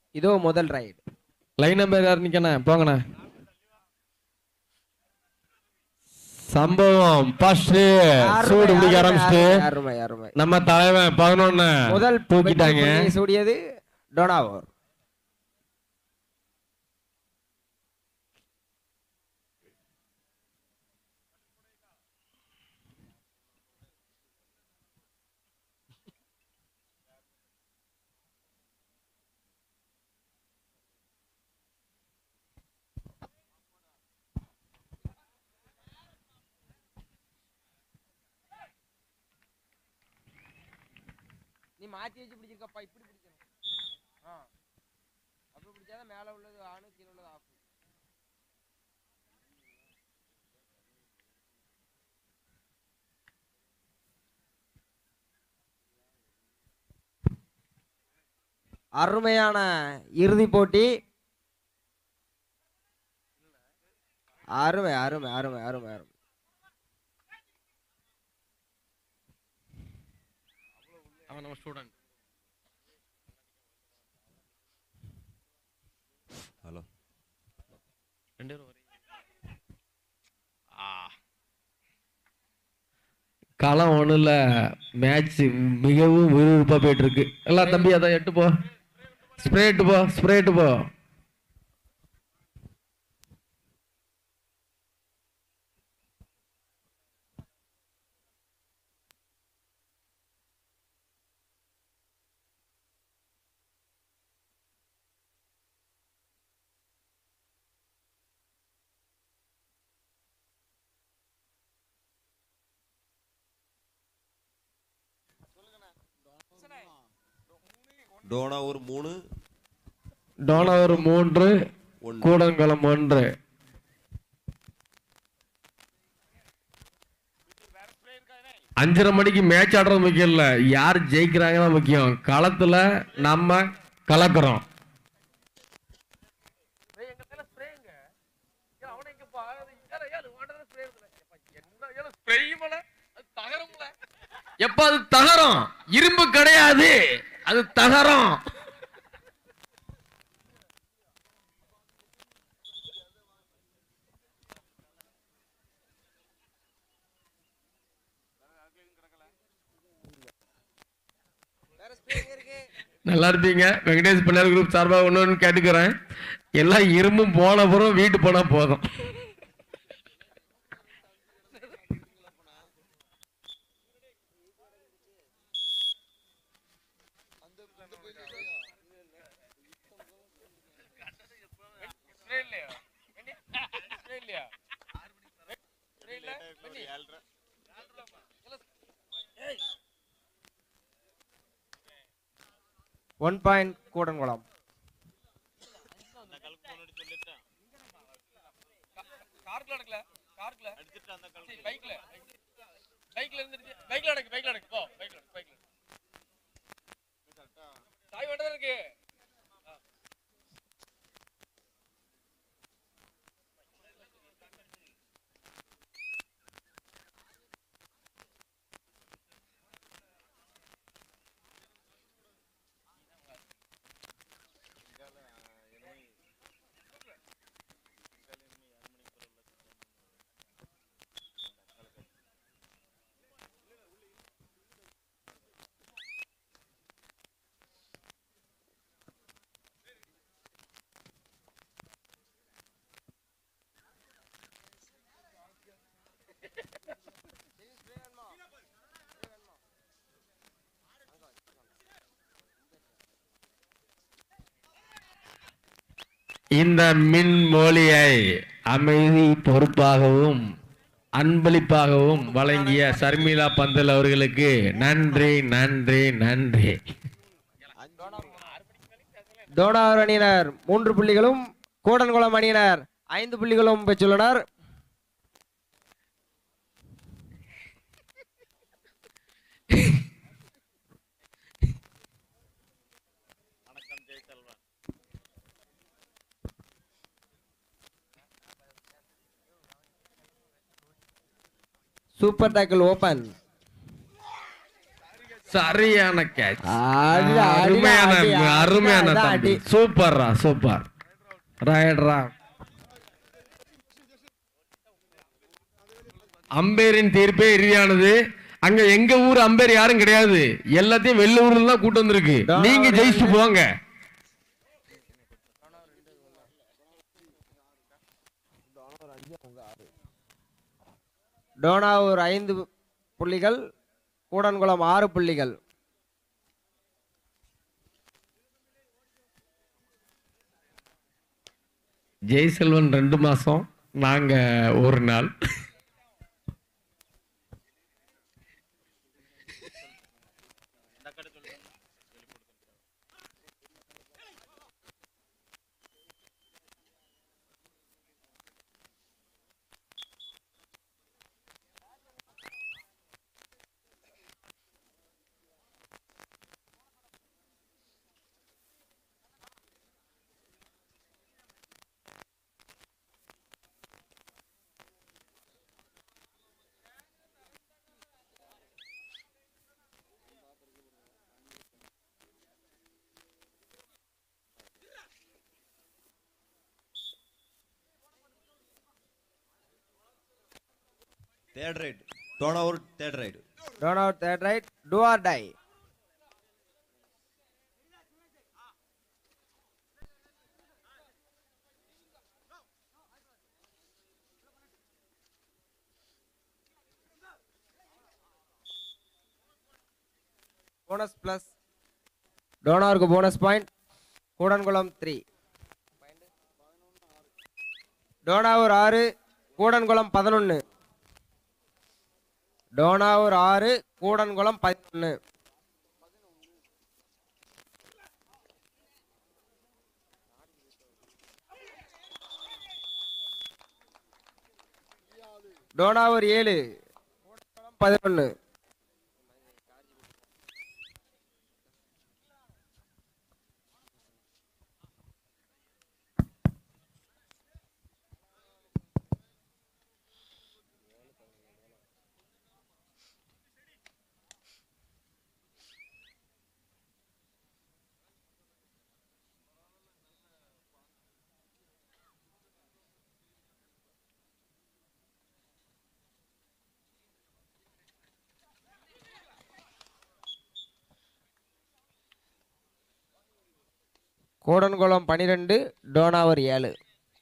இதோ முதல் ride line number யார் நிக்கண்ணே போங்கண்ணே சம்பவம் ஃபர்ஸ்ட் சூடு பிடிக்க ஆரம்பிச்சுட்டு அருமை அருமை நம்ம தலைவன் பதினொன்னு முதல் தூக்கிட்டாங்க வெற்றி புள்ளியை சூடியது டொனாவோர் நீ மாத்தி வச்சு பிடிச்சிருக்கப்பா இப்படி பிடிக்கணும் ஆ அப்படி பிடிச்சாதான் மேல உள்ளது ஆணு கீழே உள்ளது ஆஃப் அருமையான இறுதி போட்டி அருமை அருமை அருமை அருமை அருமை அவன் நம்ம ஸ்டூடெண்ட் ஹலோ ரெண்டு பேரும் வரீங்க ஆ களம் ஒன்றும் இல்லை மேட்ச் மிகவும் விறுவிறுப்பாக போயிட்டு இருக்கு எல்லாம் தம்பி அதை எட்டு போ ஸ்ப்ரே எட்டு போ ஸ்ப்ரே எட்டு போ டோனா ஒரு மூணு டோனவர் மூன்று ஒன்று கூடங்குளம் ஒன்று அஞ்சரை மணிக்கு மேட்ச் ஆடுறது முக்கியம் இல்ல யார் ஜெயிக்கிறாங்க முக்கியம் களத்துல நம்ம கலக்குறோம் எப்ப அது தகரம் இரும்பு கிடையாது அது தகரம் நல்லா இருப்பீங்க வெங்கடேஷ் பண்ணார் குரூப் சார்பாக ஒன்று ஒன்று கேட்டுக்கிறேன் எல்லாம் இரும்பும் போன பிறகு வீட்டு போனா போதும் ஒன் பாயிண்ட் கூடன்குளம் கார்ல நடக்கல கார்ல எடுத்துட்டு அந்த பைக்ல பைக்ல இருந்துச்சு பைக்ல நடக்கு பைக்ல நடக்கு போ பைக்ல பைக்ல தாய் வண்டா இருக்கு இந்த மின்மொழியை அமைதி பொறுப்பாகவும் அன்பளிப்பாகவும் வழங்கிய சர்மிளா பந்தல் அவர்களுக்கு நன்றி நன்றி நன்றி தோடாவர் அணியினர் மூன்று புள்ளிகளும் கூடன்குளம் அணியினர் ஐந்து புள்ளிகளும் பெற்றுள்ளனர் சூப்பர் டேக்கிள் ஓபன் சரியான கேட்ச் அடி, அடி, அருமையான அடி, அடி, அருமையான அடி, தம்பி அடி. சூப்பர்ரா சூப்பர் ரைட்ரா அம்பேரின் தீர்ப்பே இறுதியானது அங்க எங்க ஊர் அம்பேர் யாரும் கிடையாது எல்லாத்தையும் வெள்ளூர்ல தான் கூட்டு வந்திருக்கு நீங்க ஜெயிச்சுட்டு போங்க டோனாவூர் ஐந்து புள்ளிகள் கூடன்குளம் ஆறு புள்ளிகள் ஜெய்செல்வன் ரெண்டு மாசம் நாங்க ஒரு நாள் third raid Donavur third raid Donavur third raid do or die bonus plus டோனாருக்கு bonus point Koodankulam three Donavur ஆறு கூடன்குளம் பதினொன்று டோனாவூர் ஆறு கூடன்குளம் பதினொன்று டோனாவூர் ஏழு கூடன்குளம் பதினொன்று கூடன்குளம் பனிரெண்டு டோனாவூர் ஏழு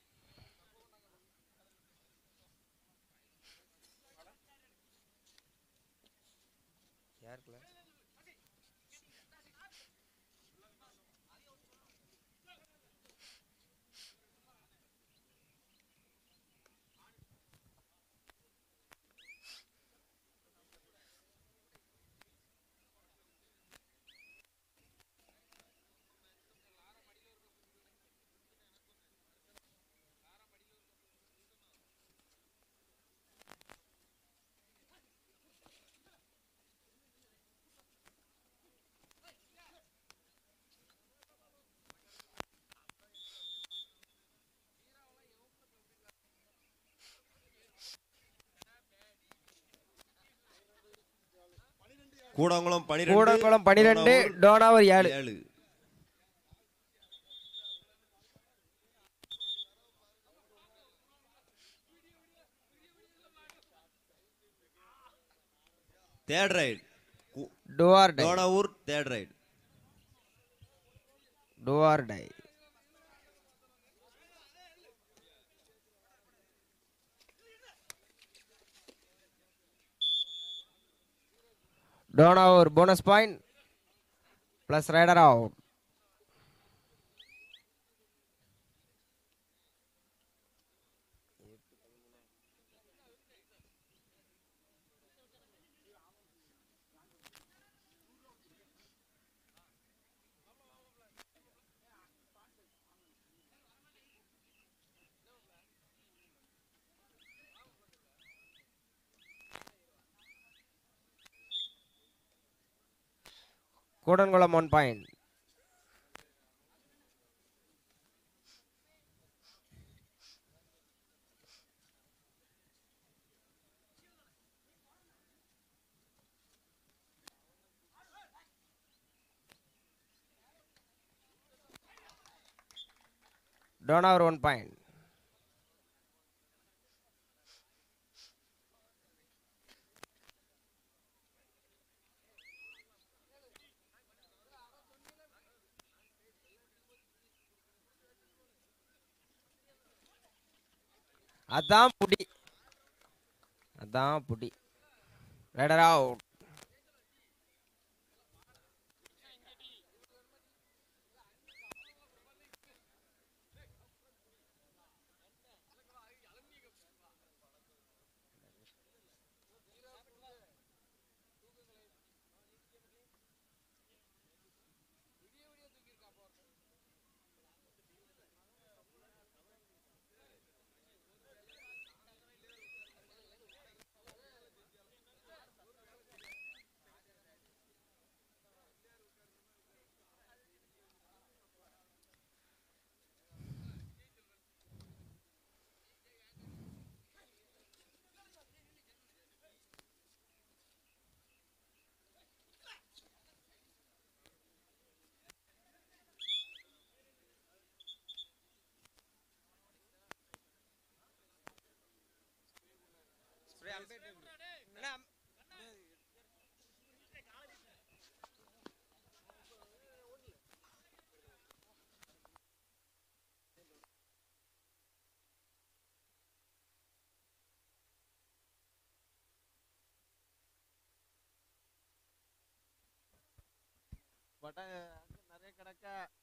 கூடங்குளம் பனிரெண்டு கூடன்குளம் பனிரெண்டு டோனாவூர் ஏழு ஏழு third raid do or die Donavur third raid do or die Donavur bonus point plus raider out Koodankulam one point Donavur one point அதான் புடி அதான் புடி ரைடர் அவுட் நிறைய கிடக்க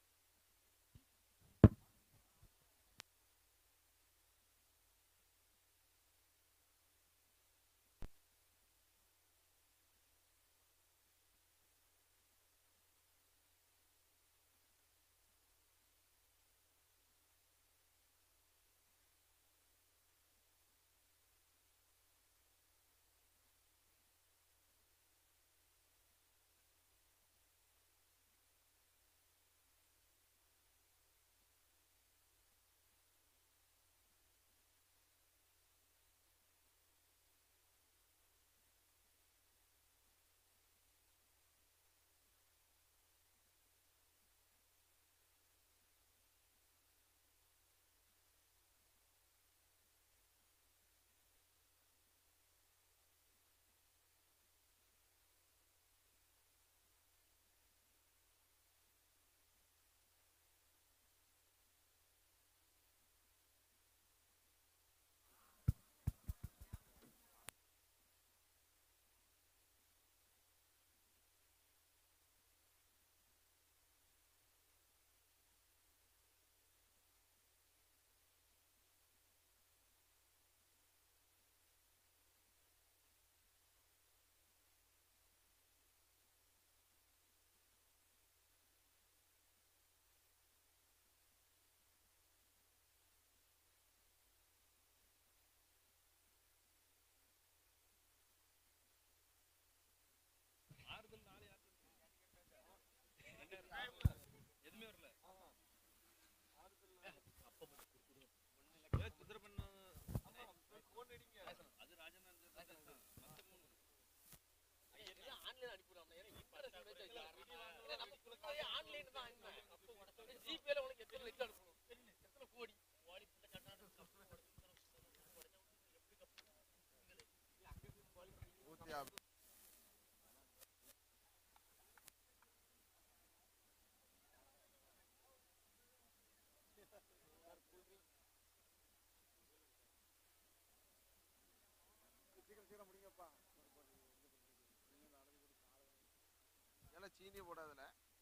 எல்லாம் சீனி போடாதுல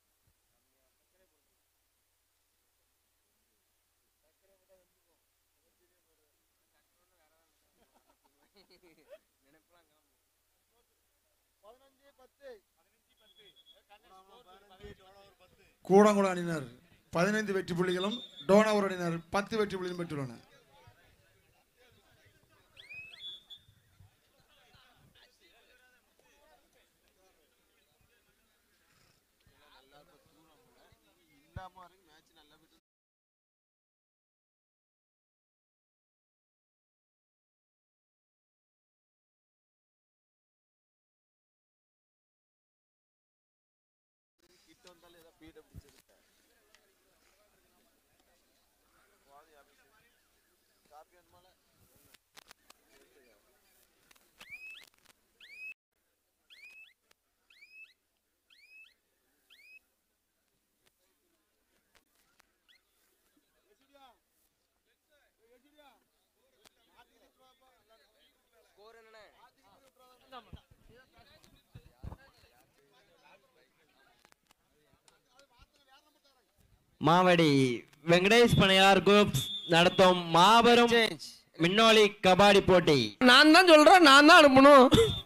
கூடங்குளம் அணியினர் பதினைந்து வெற்றி புள்ளிகளும் டோனாவூர் அணியினர் பத்து வெற்றி புள்ளிகளும் பெற்றுள்ளனர் இல்லாம வரைக்கும் மேட்ச் நல்லா போயிட்டு கிட்ட வந்தாலும் ஏதோ பீட பிடிச்சிருக்க மாவடி வெங்கடேஷ் பனையார் குரூப்ஸ் நடத்தும் மாபெரும் மின்னோலி கபாடி போட்டி நான் தான் சொல்றேன் நான் தான் அனுப்பணும்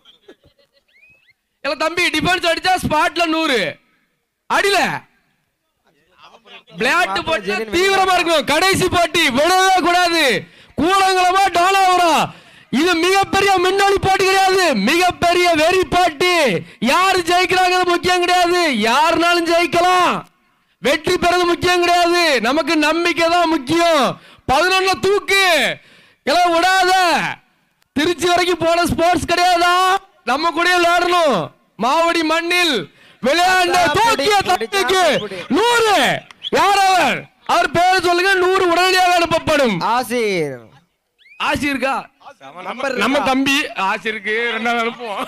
இல்ல தம்பி டிஃபென்ஸ் அடிச்சா ஸ்பாட்ல நூறு அடில விளையாட்டு போட்டி தீவிரமா இருக்கும் கடைசி போட்டி விடவே கூடாது கூடங்குளமா டோலாவரம் இது மிகப்பெரிய மின்னொலி போட்டி கிடையாது மிகப்பெரிய வெறி போட்டி யாரு ஜெயிக்கிறாங்கிறது முக்கியம் கிடையாது யாருனாலும் ஜெயிக்கலாம் வெற்றி பெறது முக்கியம் கிடையாது நமக்கு நம்பிக்கை தான் முக்கியம் பதினொன்னு தூக்கு எல்லாம் விடாத திருச்சி வரைக்கும் போன ஸ்போர்ட்ஸ் கிடையாதா நம்ம கூட விளையாடணும் மாவடி மண்ணில் விளையாண்ட தூக்கிய தம்பிக்கு நூறு யார் அவர் அவர் பேரை சொல்லுங்க நூறு உடனடியாக அனுப்பப்படும் ஆசிர் ஆசி இருக்கா நம்பர் நம்ம தம்பி ஆசி இருக்கு ரெண்டாவது அனுப்புவோம்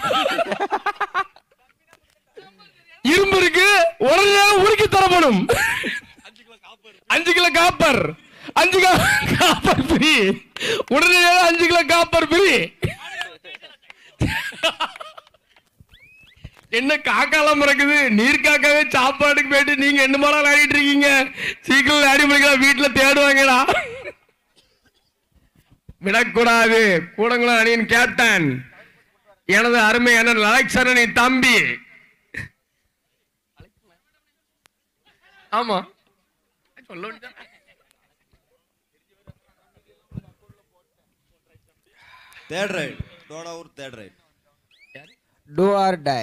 இரும்பு இருக்கு உடனடியாக உருக்கி தரப்படும் அஞ்சு கிலோ காப்பர் அஞ்சு கிலோ காப்பர் ஃப்ரீ உடனடியாக அஞ்சு கிலோ காப்பர் ஃப்ரீ என்ன காக்காலாம் இருக்குது நீர் காக்காவே சாப்பாடுக்கு போயிட்டு நீங்க என்ன மாதிரி விளையாடிட்டு இருக்கீங்க சீக்கிரம் விளையாடி முடிக்கலாம் வீட்டுல தேடுவாங்கடா விடக்கூடாது கூடங்குளம் அணியின் கேப்டன் எனது அருமை அண்ணன் அலெக்சரனின் தம்பி ஆமா சொல்ல வேண்டியதுதானே? Third raid Donavur third raid do or die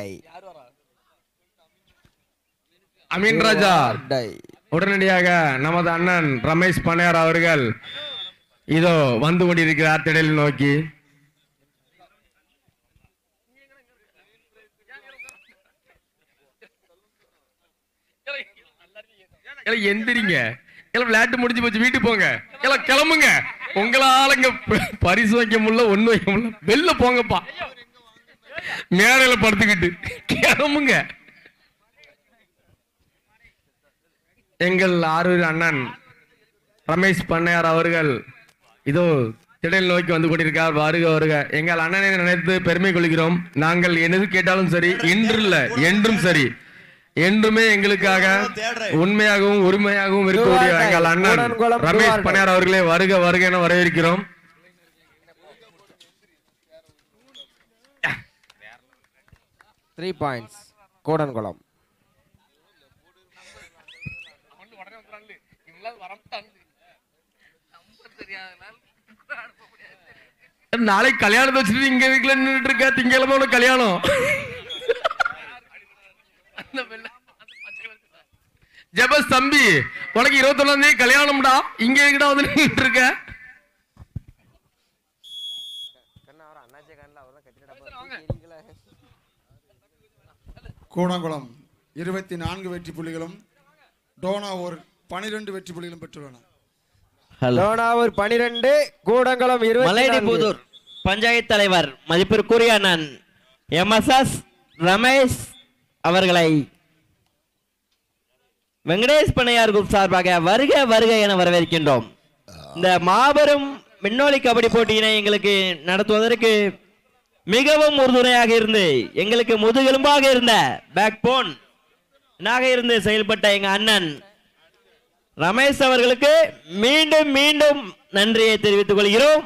Ameen Raja die உடனடியாக நமது அண்ணன் ரமேஷ் பனையார் அவர்கள் இதோ வந்து கொண்டிருக்கிறார் திடலில் நோக்கி எல்லாம் எந்திரிங்க எல்லாம் விளையாட்டு முடிஞ்சு போச்சு வீட்டுக்கு போங்க எல்லாம் கிளம்புங்க உங்களால இங்க ப- பரிசு வைக்க முடியல ஒண்ணு வைக்க முடியல வெளில போங்கப்பா மேடையில படுத்துக்கிட்டு கிளம்புங்க எங்கள் ஆரூர் அண்ணன் ரமேஷ் பண்ணையார் அவர்கள் இதோ திடல் நோக்கி வந்து கொண்டிருக்கார் வருக வருக எங்கள் அண்ணனை நினைத்து பெருமை கொள்கிறோம் நாங்கள் என்னது கேட்டாலும் சரி இன்று இல்ல என்றும் சரி என்றுமே எங்களுக்காக உண்மையாகவும் உரிமையாகவும் இருக்கக்கூடிய எங்கள் அண்ணன் ரமேஷ் பண்ணையார் அவர்களே வருக வருக என வரவேற்கிறோம் த்ரீ பாயிண்ட்ஸ் கூடன்குளம் நாளைக்கு கல்யாணத்தை வச்சுட்டு இங்க வீட்டுல நின்றுட்டு இருக்க திங்கக்கிழமை உனக்கு கல்யாணம் ஜபஸ் தம்பி உனக்கு இருபத்தொன்னாம் தேதி கல்யாணம்டா இங்க எங்கடா வந்து நின்றுட்டு இருக்க கூடங்குளம் இருபத்தி நான்கு வெற்றி புள்ளிகளும் டோனாவூர் பனிரெண்டு வெற்றி புள்ளிகளும் பெற்றுள்ளன லோனாவூர் பனிரெண்டு கூடங்குளம் இருபத்தி நான்கு. மலையடிபுதூர் பஞ்சாயத்து தலைவர் மதிப்பிற்குரிய அண்ணன் எம்எஸ்எஸ் ரமேஷ் அவர்களை வெங்கடேஷ் பண்ணையார் குரூப் சார்பாக வருக வருக என வரவேற்கின்றோம் இந்த மாபெரும் மின்னோலி கபடி போட்டியினை எங்களுக்கு நடத்துவதற்கு மிகவும் உறுதுணையாக இருந்து எங்களுக்கு முதுகெலும்பாக இருந்த பேக் போன் இருந்து செயல்பட்ட எங்க அண்ணன் ரமேஷ் அவர்களுக்கு மீண்டும் மீண்டும் நன்றியை தெரிவித்துக் கொள்கிறோம்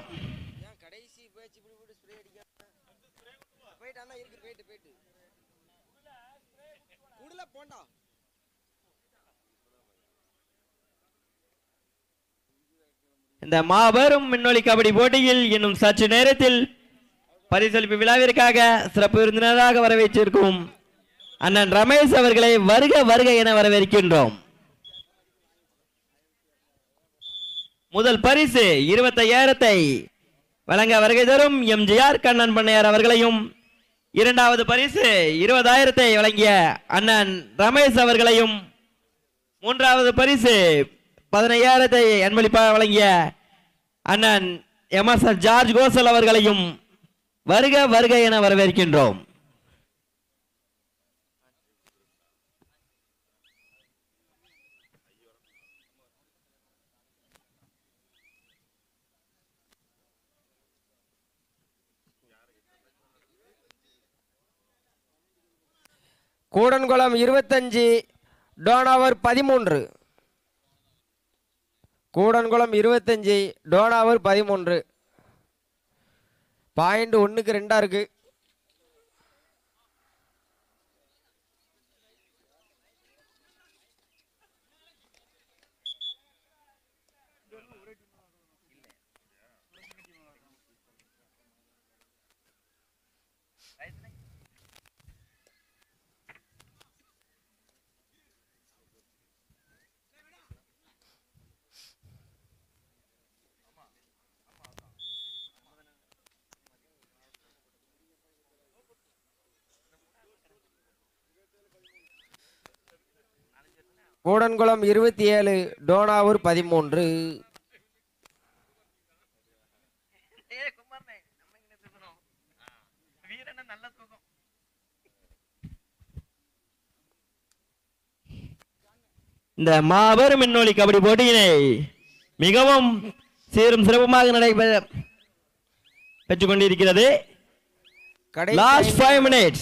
இந்த மாபெரும் மின்னொலி கபடி போட்டியில் இன்னும் சற்று நேரத்தில் பரிசளிப்பு விழாவிற்காக சிறப்பு விருந்தினராக வரவேற்றிருக்கும் அண்ணன் ரமேஷ் அவர்களை வருக வருக என வரவேற்கின்றோம் முதல் பரிசு இருபத்தையாயிரத்தை வழங்க வருகை தரும் எம்ஜிஆர் கண்ணன் பண்ணையார் அவர்களையும் இரண்டாவது பரிசு இருபதாயிரத்தை வழங்கிய அண்ணன் ரமேஷ் அவர்களையும் மூன்றாவது பரிசு பதினையாயிரத்தை அன்பளிப்பாக வழங்கிய அண்ணன் எம்எஸ்ஆர் ஜார்ஜ் கோசல் அவர்களையும் வருக வருக என வரவேற்கின்றோம் கூடன்குளம் இருபத்தஞ்சு டோனாவர் பதிமூன்று கூடன்குளம் இருபத்தஞ்சு டோனாவர் பதிமூன்று பாயிண்ட் ஒன்றுக்கு ரெண்டா இருக்கு கூடன்குளம் இருபத்தி ஏழு டோனாவூர் பதிமூன்று இந்த மாபெரும் மின்னொலி கபடி போட்டியினை மிகவும் சீரும் சிறப்புமாக நடைபெற பெற்றுக் கொண்டிருக்கிறது லாஸ்ட் ஃபைவ் மினிட்ஸ்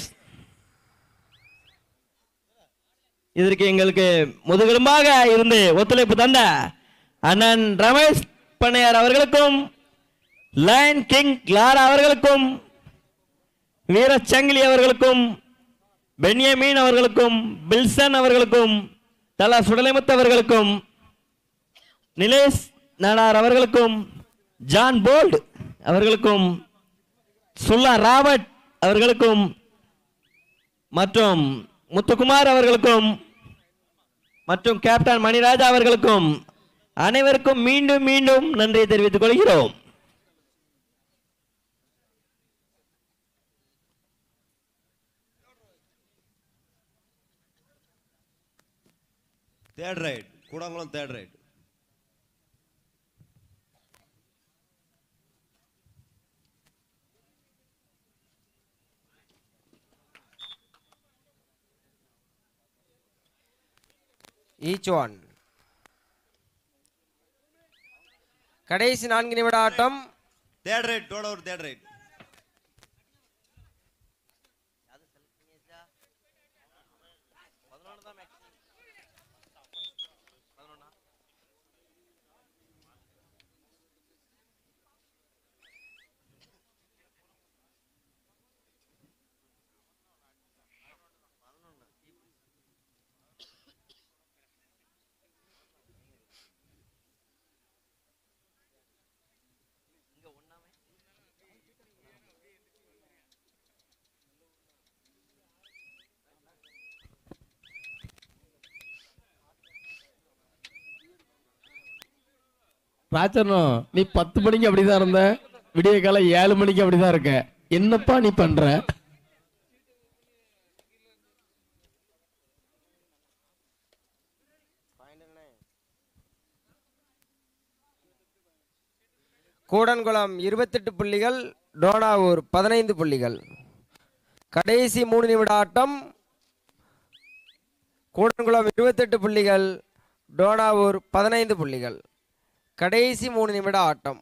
இதற்கு எங்களுக்கு முதுகெலும்பாக இருந்து ஒத்துழைப்பு தந்த அண்ணன் ரமேஷ் பண்ணையார் அவர்களுக்கும் லைன் கிங் கிளாரா அவர்களுக்கும் வீரச்சங்கிலி அவர்களுக்கும் பென்யமீன் அவர்களுக்கும் பில்சன் அவர்களுக்கும் தலா சுடலைமுத்து அவர்களுக்கும் நிலேஷ் நாடார் அவர்களுக்கும் ஜான் போல்ட் அவர்களுக்கும் சுல்லா ராபர்ட் அவர்களுக்கும் மற்றும் முத்துக்குமார் அவர்களுக்கும் மற்றும் கேப்டன் மணிராஜா அவர்களுக்கும் அனைவருக்கும் மீண்டும் மீண்டும் நன்றியை தெரிவித்துக் கொள்கிறோம் third raid Koodankulam third raid each one கடைசி நான்கு நிமிட ஆட்டம் third raid Donavur third raid ராச்சர்ணம் நீ பத்து மணிக்கு அப்படிதான் இருந்த விடிய காலம் ஏழு மணிக்கு அப்படிதான் இருக்க என்னப்பா நீ பண்ற கூடன்குளம் இருபத்தெட்டு புள்ளிகள் டோனாவூர் பதினைந்து புள்ளிகள் கடைசி மூணு நிமிட ஆட்டம் கூடன்குளம் இருபத்தெட்டு புள்ளிகள் டோனாவூர் பதினைந்து புள்ளிகள் கடைசி மூணு நிமிட ஆட்டம்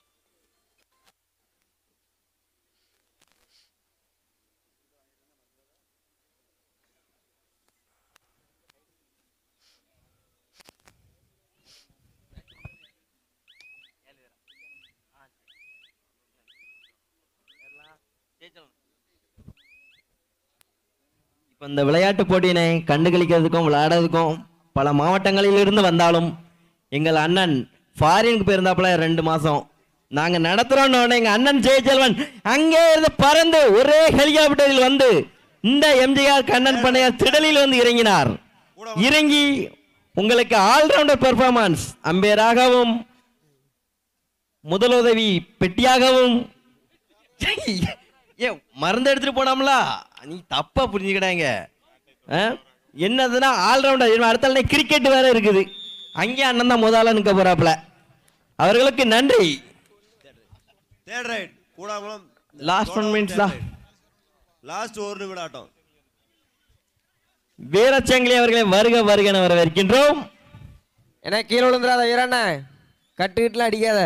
இப்ப இந்த விளையாட்டு போட்டியினை கண்டுகளிக்கிறதுக்கும் விளையாடுறதுக்கும் பல மாவட்டங்களில் இருந்து வந்தாலும் எங்கள் அண்ணன் ஃபாரினுக்கு போயிருந்தாப்புல ரெண்டு மாசம் நாங்க நடத்துறோம்னு உடனே எங்க அண்ணன் ஜெயச்செல்வன் அங்கே இருந்து பறந்து ஒரே ஹெலிகாப்டரில் வந்து இந்த எம்ஜிஆர் கண்ணன் பண்ணையார் திடலில் வந்து இறங்கினார் இறங்கி உங்களுக்கு ஆல்ரவுண்டர் பெர்ஃபார்மன்ஸ் அம்பேராகவும் முதலுதவி பெட்டியாகவும் ஏ மருந்து எடுத்துட்டு போனாம்ல நீ தப்பா புரிஞ்சுக்கிட்டாங்க என்னதுன்னா ஆல்ரவுண்டர் அடுத்த கிரிக்கெட் வேற இருக்குது அங்கே அண்ணன் தான் முதல்ல நிற்க போறாப்புல அவர்களுக்கு நன்றி third raid Koodankulam Last one minutes தான். லாஸ்ட் ஒரு நிமிடம் ஆட்டம் வீரச்சங்கிலி அவர்களை வருக வருக என வரவேற்கின்றோம் ஏன்னா கீழே விழுந்துடாத வீரண்ணே கட்டுக்கிட்டுலாம் அடிக்காத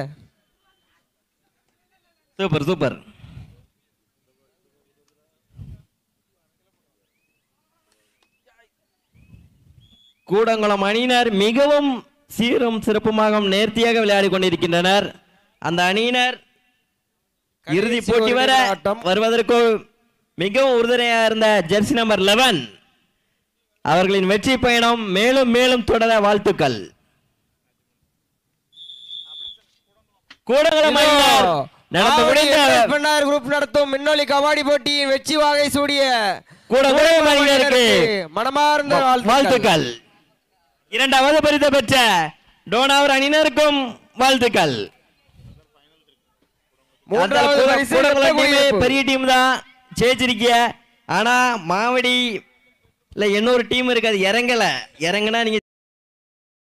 சூப்பர் சூப்பர் கூடங்குளம் அணியினர் மிகவும் சீரும் சிறப்புமாக நேர்த்தியாக விளையாடி கொண்டிருக்கின்றனர் அந்த அணியினர் இறுதி கடைசி போட்டி ஒரு வர நிமிட ஆட்டம். வருவதற்கு மிகவும் உறுதுணையாக இருந்த ஜெர்சி நம்பர் 11 அவர்களின் வெற்றி பயணம் மேலும் மேலும் தொடர வாழ்த்துக்கள் கூடங்குளம் அணியினர் நடந்து முடிந்த பெண்ணார் குரூப் நடத்தும் மின்னொலி கபாடி போட்டியின் வெற்றி வாகை சூடிய கூடங்குளம் அணியினருக்கு மனமார்ந்த வாழ்த்துக்கள் வாழ்த்துக்கள் இரண்டாவது பரிசு பெற்ற டோனாவர் அணியினருக்கும் வாழ்த்துக்கள் மூன்றாவது அந்த பரிசு கூடங்குளம் வெற்றி டீமே குடியிருப்பு. பெரிய டீம் தான் ஜெயிச்சிருக்கிய ஆனா மாவடி இல்ல இன்னொரு டீம் இருக்கு அது இறங்கல இறங்குனா நீங்க